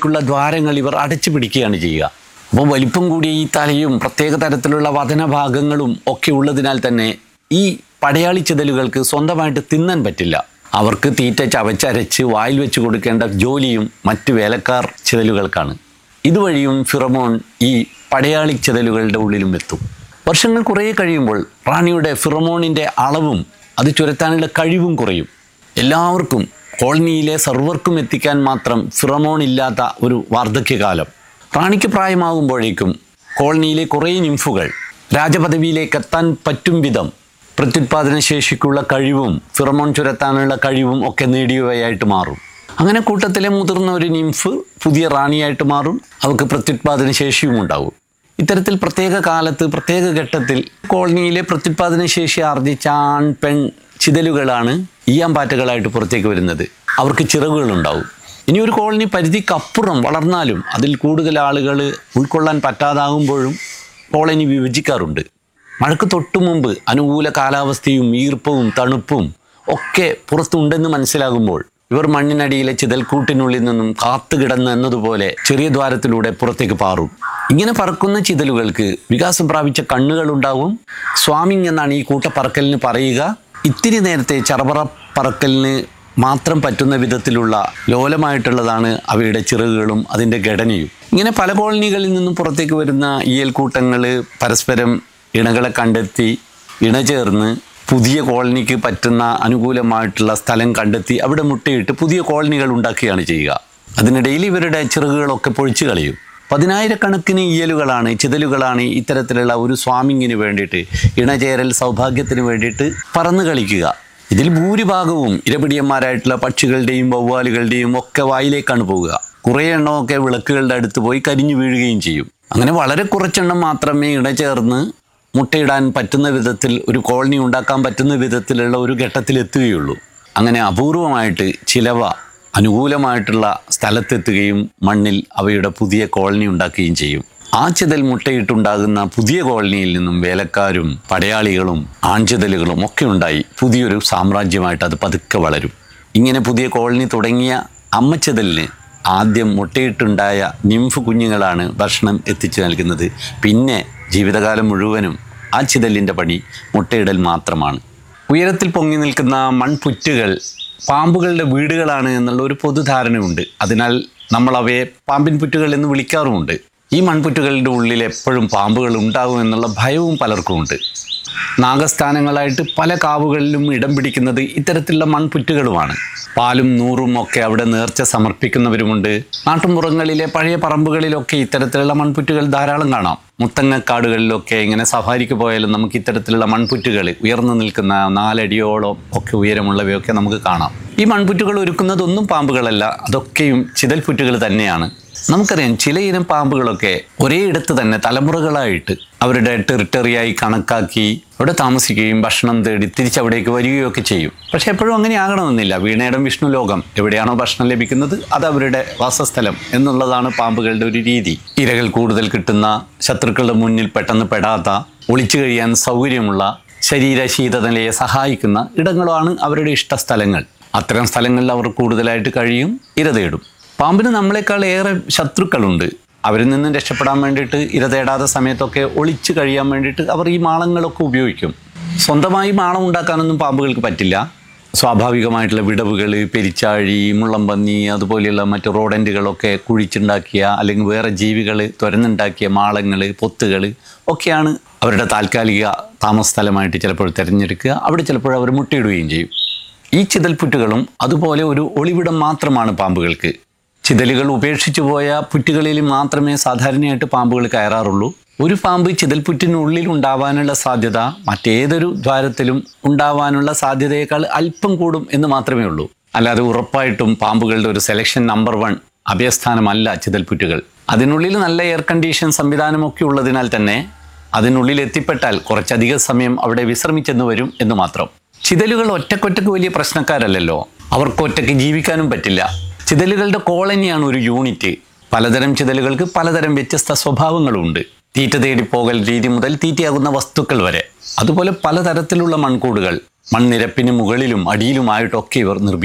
പുറത്തേക്കുള്ള ദ്വാരങ്ങൾ ഇവർ അടച്ചു പിടിക്കുകയാണ് ചെയ്യുക അപ്പോൾ വലിപ്പം കൂടിയ ഈ തലയും പ്രത്യേക തരത്തിലുള്ള വതനഭാഗങ്ങളും ഒക്കെ ഉള്ളതിനാൽ തന്നെ ഈ പടയാളി ചിതലുകൾക്ക് സ്വന്തമായിട്ട് തിന്നാൻ പറ്റില്ല അവർക്ക് തീറ്റ ചവച്ചരച്ച് വായിൽ വെച്ച് കൊടുക്കേണ്ട ജോലിയും മറ്റു വേലക്കാർ ചിതലുകൾക്കാണ് ഇതുവഴിയും ഫിറമോൺ ഈ പടയാളി ചിതലുകളുടെ ഉള്ളിലും എത്തും വർഷങ്ങൾ കുറേ കഴിയുമ്പോൾ റാണിയുടെ ഫിറമോണിൻ്റെ അളവും അത് ചുരത്താനുള്ള കഴിവും കുറയും എല്ലാവർക്കും കോളനിയിലെ സർവർക്കും എത്തിക്കാൻ മാത്രം ഫിറമോൺ ഇല്ലാത്ത ഒരു വാർദ്ധക്യകാലം റാണിക്ക് പ്രായമാകുമ്പോഴേക്കും കോളനിയിലെ കുറേ നിംഫുകൾ രാജപദവിയിലേക്ക് എത്താൻ പറ്റും വിധം പ്രത്യുത്പാദന ശേഷിക്കുള്ള കഴിവും ഫിറമോൺ ചുരത്താനുള്ള കഴിവും ഒക്കെ നേടിയവയായിട്ട് മാറും അങ്ങനെ കൂട്ടത്തിലെ മുതിർന്ന ഒരു നിംഫ് പുതിയ റാണിയായിട്ട് മാറും അവർക്ക് പ്രത്യുത്പാദന ശേഷിയും ഉണ്ടാവും ഇത്തരത്തിൽ പ്രത്യേക കാലത്ത് പ്രത്യേക ഘട്ടത്തിൽ കോളനിയിലെ പ്രത്യുത്പാദന ശേഷി ആർജിച്ച ആൺ പെൺ ചിതലുകളാണ് ഈയാമ്പാറ്റകളായിട്ട് പുറത്തേക്ക് വരുന്നത് അവർക്ക് ചിറകുകളുണ്ടാവും ഇനി ഒരു കോളനി പരിധിക്കപ്പുറം വളർന്നാലും അതിൽ കൂടുതൽ ആളുകൾ ഉൾക്കൊള്ളാൻ പറ്റാതാകുമ്പോഴും കോളനി വിഭജിക്കാറുണ്ട് മഴയ്ക്ക് തൊട്ടു മുമ്പ് അനുകൂല കാലാവസ്ഥയും ഈർപ്പവും തണുപ്പും ഒക്കെ പുറത്തുണ്ടെന്ന് മനസ്സിലാകുമ്പോൾ ഇവർ മണ്ണിനടിയിലെ ചിതൽക്കൂട്ടിനുള്ളിൽ നിന്നും കാത്തുകിടന്ന് എന്നതുപോലെ ചെറിയ ദ്വാരത്തിലൂടെ പുറത്തേക്ക് പാറും ഇങ്ങനെ പറക്കുന്ന ചിതലുകൾക്ക് വികാസം പ്രാപിച്ച കണ്ണുകളുണ്ടാവും സ്വാമിങ് എന്നാണ് ഈ കൂട്ടപ്പറക്കലിന് പറയുക ഇത്തിരി നേരത്തെ ചറപറ പറക്കലിന് മാത്രം പറ്റുന്ന വിധത്തിലുള്ള ലോലമായിട്ടുള്ളതാണ് അവയുടെ ചിറകുകളും അതിൻ്റെ ഘടനയും ഇങ്ങനെ പല കോളനികളിൽ നിന്നും പുറത്തേക്ക് വരുന്ന ഈയൽക്കൂട്ടങ്ങൾ പരസ്പരം ഇണകളെ കണ്ടെത്തി ഇണചേർന്ന് പുതിയ കോളനിക്ക് പറ്റുന്ന അനുകൂലമായിട്ടുള്ള സ്ഥലം കണ്ടെത്തി അവിടെ മുട്ടയിട്ട് പുതിയ കോളനികൾ ഉണ്ടാക്കുകയാണ് ചെയ്യുക അതിനിടയിൽ ഇവരുടെ ചിറകുകളൊക്കെ പൊഴിച്ചു കളയും പതിനായിരക്കണക്കിന് ഇയലുകളാണ് ചിതലുകളാണ് ഇത്തരത്തിലുള്ള ഒരു സ്വാമിങ്ങിന് വേണ്ടിയിട്ട് ഇണചേരൽ സൗഭാഗ്യത്തിന് വേണ്ടിയിട്ട് പറന്നു കളിക്കുക ഇതിൽ ഭൂരിഭാഗവും ഇരപിടിയന്മാരായിട്ടുള്ള പക്ഷികളുടെയും വവ്വാലുകളുടെയും ഒക്കെ വായിലേക്കാണ് പോവുക കുറേ എണ്ണമൊക്കെ വിളക്കുകളുടെ അടുത്ത് പോയി കരിഞ്ഞു വീഴുകയും ചെയ്യും അങ്ങനെ വളരെ കുറച്ചെണ്ണം മാത്രമേ ഇണചേർന്ന് മുട്ടയിടാൻ പറ്റുന്ന വിധത്തിൽ ഒരു കോളനി ഉണ്ടാക്കാൻ പറ്റുന്ന വിധത്തിലുള്ള ഒരു ഘട്ടത്തിലെത്തുകയുള്ളൂ അങ്ങനെ അപൂർവമായിട്ട് ചിലവ അനുകൂലമായിട്ടുള്ള സ്ഥലത്തെത്തുകയും മണ്ണിൽ അവയുടെ പുതിയ കോളനി ഉണ്ടാക്കുകയും ചെയ്യും ആ ചിതൽ മുട്ടയിട്ടുണ്ടാകുന്ന പുതിയ കോളനിയിൽ നിന്നും വേലക്കാരും പടയാളികളും ആൺചിതലുകളും ഒക്കെ ഉണ്ടായി പുതിയൊരു സാമ്രാജ്യമായിട്ട് അത് പതുക്കെ വളരും ഇങ്ങനെ പുതിയ കോളനി തുടങ്ങിയ അമ്മച്ചിതലിന് ആദ്യം മുട്ടയിട്ടുണ്ടായ നിംഫ് കുഞ്ഞുങ്ങളാണ് ഭക്ഷണം എത്തിച്ചു നൽകുന്നത് പിന്നെ ജീവിതകാലം മുഴുവനും ആ ചിതലിൻ്റെ പണി മുട്ടയിടൽ മാത്രമാണ് ഉയരത്തിൽ പൊങ്ങി നിൽക്കുന്ന മൺപുറ്റുകൾ പാമ്പുകളുടെ വീടുകളാണ് എന്നുള്ള ഒരു പൊതുധാരണയുണ്ട് അതിനാൽ നമ്മൾ അവയെ പാമ്പിൻ പുറ്റുകൾ എന്ന് വിളിക്കാറുമുണ്ട് ഈ മൺപുറ്റുകളുടെ ഉള്ളിൽ എപ്പോഴും പാമ്പുകൾ ഉണ്ടാകും എന്നുള്ള ഭയവും പലർക്കുമുണ്ട് നാഗസ്ഥാനങ്ങളായിട്ട് പല കാവുകളിലും ഇടം പിടിക്കുന്നത് ഇത്തരത്തിലുള്ള മൺപുറ്റുകളുമാണ് പാലും നൂറും ഒക്കെ അവിടെ നേർച്ച സമർപ്പിക്കുന്നവരുമുണ്ട് നാട്ടുമ്പുറങ്ങളിലെ പഴയ പറമ്പുകളിലൊക്കെ ഇത്തരത്തിലുള്ള മൺപുറ്റുകൾ ധാരാളം കാണാം മുത്തങ്ങക്കാടുകളിലൊക്കെ ഇങ്ങനെ സഫാരിക്ക് പോയാലും നമുക്ക് ഇത്തരത്തിലുള്ള മൺപുറ്റുകൾ ഉയർന്നു നിൽക്കുന്ന നാലടിയോളം ഒക്കെ ഉയരമുള്ളവയൊക്കെ നമുക്ക് കാണാം ഈ മൺപുറ്റുകൾ ഒരുക്കുന്നതൊന്നും പാമ്പുകളല്ല അതൊക്കെയും ചിതൽപുറ്റുകൾ തന്നെയാണ് നമുക്കറിയാം ചിലയിനം പാമ്പുകളൊക്കെ ഒരേ ഇടത്ത് തന്നെ തലമുറകളായിട്ട് അവരുടെ ടെറിട്ടറിയായി കണക്കാക്കി അവിടെ താമസിക്കുകയും ഭക്ഷണം തേടി തിരിച്ചവിടേക്ക് വരികയൊക്കെ ചെയ്യും പക്ഷെ എപ്പോഴും അങ്ങനെ ആകണമെന്നില്ല വീണയിടം വിഷ്ണു ലോകം എവിടെയാണോ ഭക്ഷണം ലഭിക്കുന്നത് അത് അവരുടെ വാസസ്ഥലം എന്നുള്ളതാണ് പാമ്പുകളുടെ ഒരു രീതി ഇരകൾ കൂടുതൽ കിട്ടുന്ന ശത്രുക്കളുടെ മുന്നിൽ പെട്ടെന്ന് പെടാത്ത ഒളിച്ചു കഴിയാൻ സൗകര്യമുള്ള ശരീര ശീതനിലയെ സഹായിക്കുന്ന ഇടങ്ങളാണ് അവരുടെ ഇഷ്ടസ്ഥലങ്ങൾ അത്തരം സ്ഥലങ്ങളിൽ അവർ കൂടുതലായിട്ട് കഴിയും ഇര തേടും പാമ്പിന് നമ്മളെക്കാൾ ഏറെ ശത്രുക്കളുണ്ട് അവരിൽ നിന്നും രക്ഷപ്പെടാൻ വേണ്ടിയിട്ട് ഇര തേടാത്ത സമയത്തൊക്കെ ഒളിച്ചു കഴിയാൻ വേണ്ടിയിട്ട് അവർ ഈ മാളങ്ങളൊക്കെ ഉപയോഗിക്കും സ്വന്തമായി മാളം ഉണ്ടാക്കാനൊന്നും പാമ്പുകൾക്ക് പറ്റില്ല സ്വാഭാവികമായിട്ടുള്ള വിടവുകൾ പെരിച്ചാഴി മുള്ളംപന്നി അതുപോലെയുള്ള മറ്റു റോഡൻറ്റുകളൊക്കെ കുഴിച്ചുണ്ടാക്കിയ അല്ലെങ്കിൽ വേറെ ജീവികൾ തുരന്നുണ്ടാക്കിയ മാളങ്ങൾ പൊത്തുകൾ ഒക്കെയാണ് അവരുടെ താൽക്കാലിക താമസ സ്ഥലമായിട്ട് ചിലപ്പോൾ തിരഞ്ഞെടുക്കുക അവിടെ ചിലപ്പോൾ അവർ മുട്ടയിടുകയും ചെയ്യും ഈ ചിതൽപുറ്റുകളും അതുപോലെ ഒരു ഒളിവിടം മാത്രമാണ് പാമ്പുകൾക്ക് ചിതലുകൾ ഉപേക്ഷിച്ചു പോയ പുറ്റുകളിൽ മാത്രമേ സാധാരണയായിട്ട് പാമ്പുകൾ കയറാറുള്ളൂ ഒരു പാമ്പ് ചിതൽപുറ്റിനുള്ളിൽ ഉണ്ടാവാനുള്ള സാധ്യത മറ്റേതൊരു ദ്വാരത്തിലും ഉണ്ടാവാനുള്ള സാധ്യതയേക്കാൾ അല്പം കൂടും എന്ന് മാത്രമേ ഉള്ളൂ അല്ലാതെ ഉറപ്പായിട്ടും പാമ്പുകളുടെ ഒരു സെലക്ഷൻ നമ്പർ വൺ അഭയസ്ഥാനമല്ല ചിതൽപുറ്റുകൾ അതിനുള്ളിൽ നല്ല എയർ കണ്ടീഷൻ സംവിധാനമൊക്കെ ഉള്ളതിനാൽ തന്നെ അതിനുള്ളിൽ എത്തിപ്പെട്ടാൽ കുറച്ചധികം സമയം അവിടെ വിശ്രമിച്ചെന്ന് വരും എന്ന് മാത്രം ചിതലുകൾ ഒറ്റക്കൊറ്റക്ക് വലിയ പ്രശ്നക്കാരല്ലല്ലോ അവർക്ക് ഒറ്റയ്ക്ക് ജീവിക്കാനും പറ്റില്ല ചിതലുകളുടെ കോളനിയാണ് ഒരു യൂണിറ്റ് പലതരം ചിതലുകൾക്ക് പലതരം വ്യത്യസ്ത സ്വഭാവങ്ങളുണ്ട് തീറ്റ തേടിപ്പോകൽ രീതി മുതൽ തീറ്റയാകുന്ന വസ്തുക്കൾ വരെ അതുപോലെ പലതരത്തിലുള്ള മൺകൂടുകൾ മൺനിരപ്പിന് മുകളിലും അടിയിലുമായിട്ടൊക്കെ ഇവർ നിർമ്മിക്കും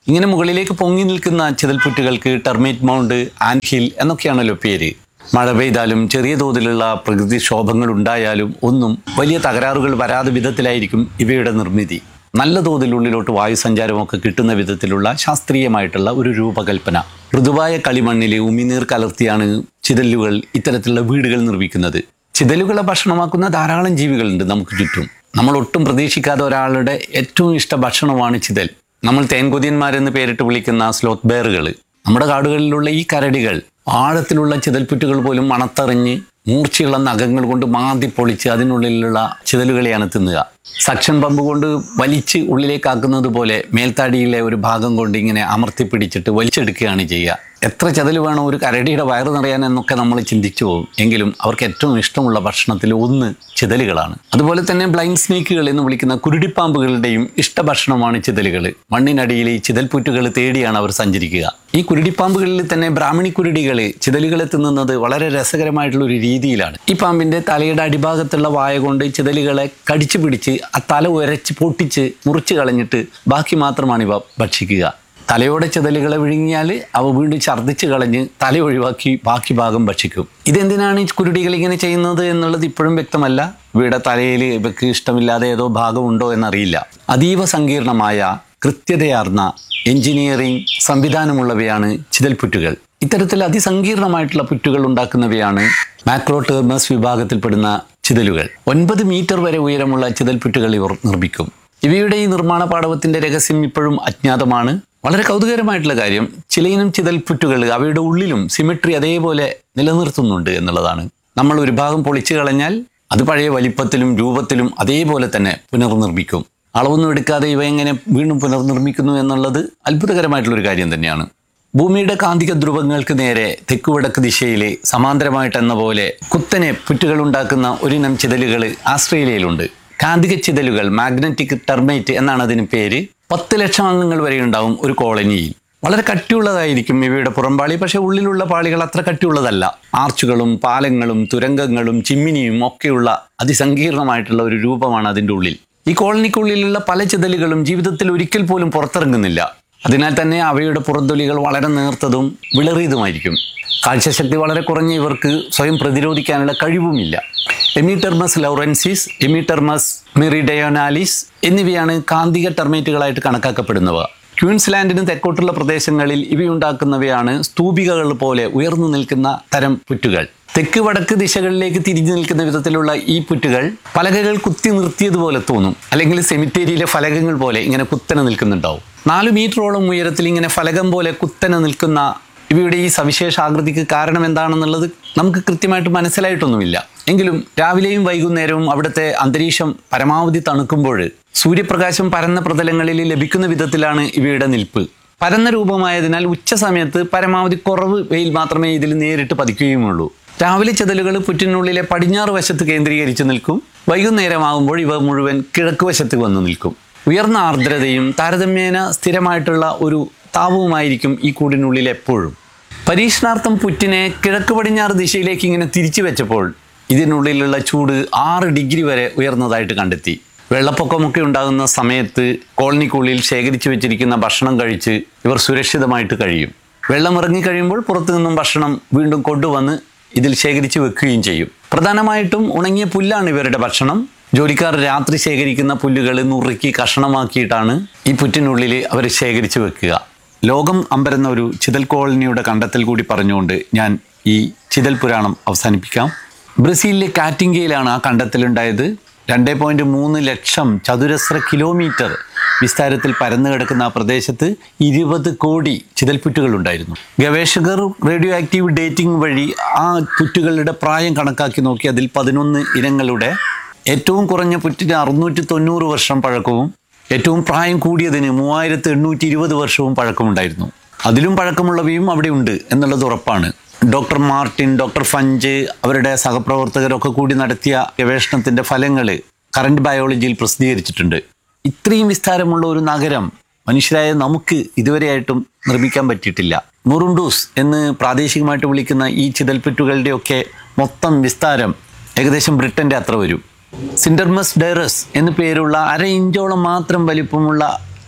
ഇങ്ങനെ മുകളിലേക്ക് പൊങ്ങി നിൽക്കുന്ന ചിതൽപുറ്റുകൾക്ക് ടെർമേറ്റ് മൗണ്ട് ആൻഡ് ഹിൽ എന്നൊക്കെയാണല്ലോ പേര് മഴ പെയ്താലും ചെറിയ തോതിലുള്ള പ്രകൃതി ക്ഷോഭങ്ങൾ ഉണ്ടായാലും ഒന്നും വലിയ തകരാറുകൾ വരാതെ വിധത്തിലായിരിക്കും ഇവയുടെ നിർമ്മിതി നല്ല തോതിൽ ഉള്ളിലോട്ട് വായുസഞ്ചാരമൊക്കെ കിട്ടുന്ന വിധത്തിലുള്ള ശാസ്ത്രീയമായിട്ടുള്ള ഒരു രൂപകൽപ്പന മൃദുവായ കളിമണ്ണിൽ ഉമിനീർ കലർത്തിയാണ് ചിതലുകൾ ഇത്തരത്തിലുള്ള വീടുകൾ നിർമ്മിക്കുന്നത് ചിതലുകളെ ഭക്ഷണമാക്കുന്ന ധാരാളം ജീവികളുണ്ട് നമുക്ക് ചുറ്റും നമ്മൾ ഒട്ടും പ്രതീക്ഷിക്കാതെ ഒരാളുടെ ഏറ്റവും ഇഷ്ട ഭക്ഷണമാണ് ചിതൽ നമ്മൾ തേൻകൊതിയന്മാരെന്ന് പേരിട്ട് വിളിക്കുന്ന സ്ലോത്ത് ബെയറുകൾ നമ്മുടെ കാടുകളിലുള്ള ഈ കരടികൾ ആഴത്തിലുള്ള ചിതൽപ്പുറ്റുകൾ പോലും മണത്തറിഞ്ഞ് മൂർച്ചയുള്ള നഖങ്ങൾ കൊണ്ട് മാന്തി പൊളിച്ച് അതിനുള്ളിലുള്ള ചിതലുകളെയാണ് തിന്നുക സക്ഷൻ പമ്പ് കൊണ്ട് വലിച്ച് ഉള്ളിലേക്കാക്കുന്നത് പോലെ മേൽത്താടിയിലെ ഒരു ഭാഗം കൊണ്ട് ഇങ്ങനെ അമർത്തി പിടിച്ചിട്ട് വലിച്ചെടുക്കുകയാണ് ചെയ്യുക എത്ര ചതൽ വേണം ഒരു കരടിയുടെ വയറ് നിറയാൻ എന്നൊക്കെ നമ്മൾ ചിന്തിച്ചു പോകും എങ്കിലും അവർക്ക് ഏറ്റവും ഇഷ്ടമുള്ള ഭക്ഷണത്തിൽ ഒന്ന് ചിതലുകളാണ് അതുപോലെ തന്നെ ബ്ലൈൻഡ് സ്നേക്കുകൾ എന്ന് വിളിക്കുന്ന കുരുടിപ്പാമ്പുകളുടെയും ഇഷ്ടഭക്ഷണമാണ് ചിതലുകൾ മണ്ണിനടിയിൽ ഈ ചിതൽപ്പുറ്റുകൾ തേടിയാണ് അവർ സഞ്ചരിക്കുക ഈ കുരുടിപ്പാമ്പുകളിൽ തന്നെ ബ്രാഹ്മണി കുരുടികൾ ചിതലുകളെ തിന്നുന്നത് വളരെ രസകരമായിട്ടുള്ള ഒരു രീതിയിലാണ് ഈ പാമ്പിന്റെ തലയുടെ അടിഭാഗത്തുള്ള വായ കൊണ്ട് ചിതലുകളെ കടിച്ചു പിടിച്ച് ആ തല ഉരച്ച് പൊട്ടിച്ച് മുറിച്ച് കളഞ്ഞിട്ട് ബാക്കി മാത്രമാണ് ഇവ ഭക്ഷിക്കുക തലയോടെ ചിതലുകളെ വിഴുങ്ങിയാൽ അവ വീണ്ടും ഛർദ്ദിച്ച് കളഞ്ഞ് തല ഒഴിവാക്കി ബാക്കി ഭാഗം ഭക്ഷിക്കും ഇതെന്തിനാണ് ഈ കുരുടികൾ ഇങ്ങനെ ചെയ്യുന്നത് എന്നുള്ളത് ഇപ്പോഴും വ്യക്തമല്ല ഇവയുടെ തലയിൽ ഇവയ്ക്ക് ഇഷ്ടമില്ലാതെ ഏതോ ഭാഗമുണ്ടോ എന്നറിയില്ല അതീവ സങ്കീർണമായ കൃത്യതയാർന്ന എഞ്ചിനീയറിംഗ് സംവിധാനമുള്ളവയാണ് ചിതൽപുറ്റുകൾ ഇത്തരത്തിൽ അതിസങ്കീർണമായിട്ടുള്ള പുറ്റുകൾ ഉണ്ടാക്കുന്നവയാണ് മാക്രോടേർമസ് വിഭാഗത്തിൽപ്പെടുന്ന ചിതലുകൾ ഒൻപത് മീറ്റർ വരെ ഉയരമുള്ള ചിതൽപുറ്റുകൾ ഇവർ നിർമ്മിക്കും ഇവയുടെ ഈ നിർമ്മാണ പാടവത്തിന്റെ രഹസ്യം ഇപ്പോഴും അജ്ഞാതമാണ് വളരെ കൗതുകരമായിട്ടുള്ള കാര്യം ചിലയിനം ചിതൽപുറ്റുകൾ അവയുടെ ഉള്ളിലും സിമെട്രി അതേപോലെ നിലനിർത്തുന്നുണ്ട് എന്നുള്ളതാണ് നമ്മൾ ഒരു ഭാഗം പൊളിച്ചു കളഞ്ഞാൽ അത് പഴയ വലിപ്പത്തിലും രൂപത്തിലും അതേപോലെ തന്നെ പുനർനിർമ്മിക്കും അളവൊന്നും എടുക്കാതെ ഇവ എങ്ങനെ വീണ്ടും പുനർനിർമ്മിക്കുന്നു എന്നുള്ളത് അത്ഭുതകരമായിട്ടുള്ളൊരു കാര്യം തന്നെയാണ് ഭൂമിയുടെ കാന്തിക ധ്രുവങ്ങൾക്ക് നേരെ തെക്കുവടക്ക് ദിശയിൽ സമാന്തരമായിട്ടെന്ന പോലെ കുത്തനെ പുറ്റുകൾ ഉണ്ടാക്കുന്ന ഒരിനം ചിതലുകൾ ആസ്ട്രേലിയയിലുണ്ട് കാന്തിക ചിതലുകൾ മാഗ്നറ്റിക് ടെർമൈറ്റ് എന്നാണ് അതിന് പേര് പത്ത് ലക്ഷം അംഗങ്ങൾ വരെ ഉണ്ടാവും ഒരു കോളനിയിൽ വളരെ കട്ടിയുള്ളതായിരിക്കും ഇവയുടെ പുറംപാളി പക്ഷെ ഉള്ളിലുള്ള പാളികൾ അത്ര കട്ടിയുള്ളതല്ല ആർച്ചുകളും പാലങ്ങളും തുരങ്കങ്ങളും ചിമ്മിനിയും ഒക്കെയുള്ള അതിസങ്കീർണമായിട്ടുള്ള ഒരു രൂപമാണ് അതിൻ്റെ ഉള്ളിൽ ഈ കോളനിക്കുള്ളിലുള്ള പല ചിതലുകളും ജീവിതത്തിൽ ഒരിക്കൽ പോലും പുറത്തിറങ്ങുന്നില്ല അതിനാൽ തന്നെ അവയുടെ പുറത്തൊലികൾ വളരെ നേർത്തതും വിളറിയതുമായിരിക്കും കാഴ്ചശക്തി വളരെ കുറഞ്ഞ ഇവർക്ക് സ്വയം പ്രതിരോധിക്കാനുള്ള കഴിവുമില്ല എമിടെർമസ് ലൗറൻസിസ് എമിടെർമസ് മെറിഡയോനാലിസ് എന്നിവയാണ് കാന്തിക ടെർമേറ്റുകളായിട്ട് കണക്കാക്കപ്പെടുന്നവ ക്യൂൻസ്ലാൻഡിന് തെക്കോട്ടുള്ള പ്രദേശങ്ങളിൽ ഇവയുണ്ടാക്കുന്നവയാണ് സ്തൂപികകൾ പോലെ ഉയർന്നു നിൽക്കുന്ന തരം പുറ്റുകൾ തെക്ക് വടക്ക് ദിശകളിലേക്ക് തിരിഞ്ഞു നിൽക്കുന്ന വിധത്തിലുള്ള ഈ പുറ്റുകൾ പലകകൾ കുത്തി നിർത്തിയതുപോലെ തോന്നും അല്ലെങ്കിൽ സെമിത്തേരിയിലെ ഫലകങ്ങൾ പോലെ ഇങ്ങനെ കുത്തനെ നിൽക്കുന്നുണ്ടാവും നാല് മീറ്ററോളം ഉയരത്തിൽ ഇങ്ങനെ ഫലകം പോലെ കുത്തനെ നിൽക്കുന്ന ഇവയുടെ ഈ സവിശേഷ ആകൃതിക്ക് കാരണം എന്താണെന്നുള്ളത് നമുക്ക് കൃത്യമായിട്ട് മനസ്സിലായിട്ടൊന്നുമില്ല എങ്കിലും രാവിലെയും വൈകുന്നേരവും അവിടുത്തെ അന്തരീക്ഷം പരമാവധി തണുക്കുമ്പോൾ സൂര്യപ്രകാശം പരന്ന പ്രതലങ്ങളിൽ ലഭിക്കുന്ന വിധത്തിലാണ് ഇവയുടെ നിൽപ്പ് പരന്ന രൂപമായതിനാൽ ഉച്ച സമയത്ത് പരമാവധി കുറവ് വെയിൽ മാത്രമേ ഇതിൽ നേരിട്ട് പതിക്കുകയുമുള്ളൂ രാവിലെ ചെതലുകൾ പുറ്റിനുള്ളിലെ പടിഞ്ഞാറ് വശത്ത് കേന്ദ്രീകരിച്ച് നിൽക്കും വൈകുന്നേരമാകുമ്പോൾ ഇവ മുഴുവൻ കിഴക്ക് വശത്ത് വന്ന് നിൽക്കും ഉയർന്ന ആർദ്രതയും താരതമ്യേന സ്ഥിരമായിട്ടുള്ള ഒരു താപവുമായിരിക്കും ഈ കൂടിനുള്ളിൽ എപ്പോഴും പരീക്ഷണാർത്ഥം പുറ്റിനെ കിഴക്ക് പടിഞ്ഞാറ് ദിശയിലേക്ക് ഇങ്ങനെ തിരിച്ചു വെച്ചപ്പോൾ ഇതിനുള്ളിലുള്ള ചൂട് ആറ് ഡിഗ്രി വരെ ഉയർന്നതായിട്ട് കണ്ടെത്തി വെള്ളപ്പൊക്കമൊക്കെ ഉണ്ടാകുന്ന സമയത്ത് കോളനിക്കുള്ളിൽ ശേഖരിച്ചു വെച്ചിരിക്കുന്ന ഭക്ഷണം കഴിച്ച് ഇവർ സുരക്ഷിതമായിട്ട് കഴിയും വെള്ളം ഇറങ്ങിക്കഴിയുമ്പോൾ പുറത്തു നിന്നും ഭക്ഷണം വീണ്ടും കൊണ്ടുവന്ന് ഇതിൽ ശേഖരിച്ച് വെക്കുകയും ചെയ്യും പ്രധാനമായിട്ടും ഉണങ്ങിയ പുല്ലാണ് ഇവരുടെ ഭക്ഷണം ജോലിക്കാർ രാത്രി ശേഖരിക്കുന്ന പുല്ലുകൾ നുറുക്കി കഷണമാക്കിയിട്ടാണ് ഈ പുറ്റിനുള്ളിൽ അവർ ശേഖരിച്ച് വെക്കുക ലോകം അമ്പരുന്ന ഒരു ചിതൽ കോളനിയുടെ കണ്ടെത്തൽ കൂടി പറഞ്ഞുകൊണ്ട് ഞാൻ ഈ ചിതൽ പുരാണം അവസാനിപ്പിക്കാം ബ്രസീലിലെ കാറ്റിങ്കയിലാണ് ആ കണ്ടെത്തലുണ്ടായത് രണ്ട് പോയിൻറ്റ് മൂന്ന് ലക്ഷം ചതുരശ്ര കിലോമീറ്റർ വിസ്താരത്തിൽ പരന്നു കിടക്കുന്ന ആ പ്രദേശത്ത് ഇരുപത് കോടി ചിതൽപുറ്റുകൾ ഉണ്ടായിരുന്നു ഗവേഷകർ റേഡിയോ ആക്റ്റീവ് ഡേറ്റിംഗ് വഴി ആ പുറ്റുകളുടെ പ്രായം കണക്കാക്കി നോക്കി അതിൽ പതിനൊന്ന് ഇനങ്ങളുടെ ഏറ്റവും കുറഞ്ഞ പുറ്റിന് അറുന്നൂറ്റി തൊണ്ണൂറ് വർഷം പഴക്കവും ഏറ്റവും പ്രായം കൂടിയതിന് മൂവായിരത്തി എണ്ണൂറ്റി ഇരുപത് വർഷവും പഴക്കമുണ്ടായിരുന്നു അതിലും പഴക്കമുള്ളവയും അവിടെ ഉണ്ട് എന്നുള്ളത് ഉറപ്പാണ് ഡോക്ടർ മാർട്ടിൻ ഡോക്ടർ ഫഞ്ച് അവരുടെ സഹപ്രവർത്തകരൊക്കെ കൂടി നടത്തിയ ഗവേഷണത്തിൻ്റെ ഫലങ്ങൾ കറണ്ട് ബയോളജിയിൽ പ്രസിദ്ധീകരിച്ചിട്ടുണ്ട് ഇത്രയും വിസ്താരമുള്ള ഒരു നഗരം മനുഷ്യരായ നമുക്ക് ഇതുവരെയായിട്ടും നിർമ്മിക്കാൻ പറ്റിയിട്ടില്ല മുറുണ്ടൂസ് എന്ന് പ്രാദേശികമായിട്ട് വിളിക്കുന്ന ഈ ചിതൽപ്പുറ്റുകളുടെയൊക്കെ മൊത്തം വിസ്താരം ഏകദേശം ബ്രിട്ടൻ്റെ അത്ര വരും സിൻഡർമസ് ഡൈറസ് എന്ന് പേരുള്ള അര ഇഞ്ചോളം മാത്രം വലിപ്പമുള്ള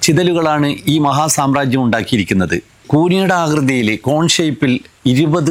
ചിതലുകളാണ് ഈ മഹാസാമ്രാജ്യം ഉണ്ടാക്കിയിരിക്കുന്നത് കൂനിയുടെ ആകൃതിയിൽ കോൺ ഷേപ്പിൽ ഇരുപത്